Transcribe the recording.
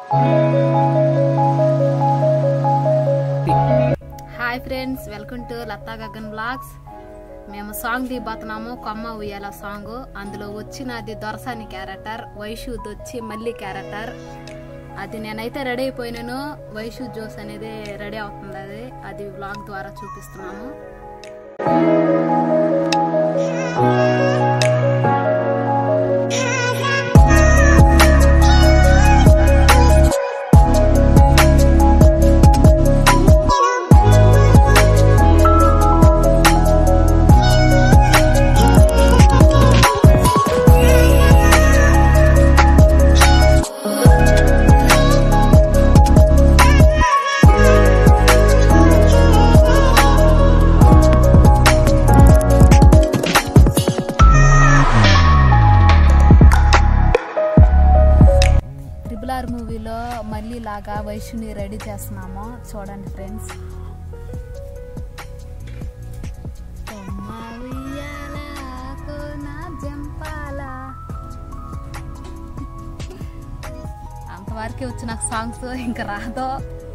Hi friends welcome to Latha Gagan blogs మేము song దిగిపోతున్నాము కొమ్మ ఉయ్యాల సాంగ్ అందులో వచ్చినది దొరసాని క్యారెక్టర్ వైషు వచ్చి మళ్ళీ క్యారెక్టర్ అది నేనైతే రెడీ అయిపోయినాను వైషు జోస్ అనేది రెడీ అవుతుంది అది అది బ్లాగ్ ద్వారా చూపిస్తున్నాము ట్రిపుల్ ఆర్ మూవీలో మళ్ళీ లాగా వైషుని రెడీ చేస్తున్నాము చూడండి ఫ్రెండ్స్ కొమ్మ ఉయ్యాల, కోన జంపాల. అంతవరకే వచ్చి నాకు సాంగ్స్ ఇంకా రాదో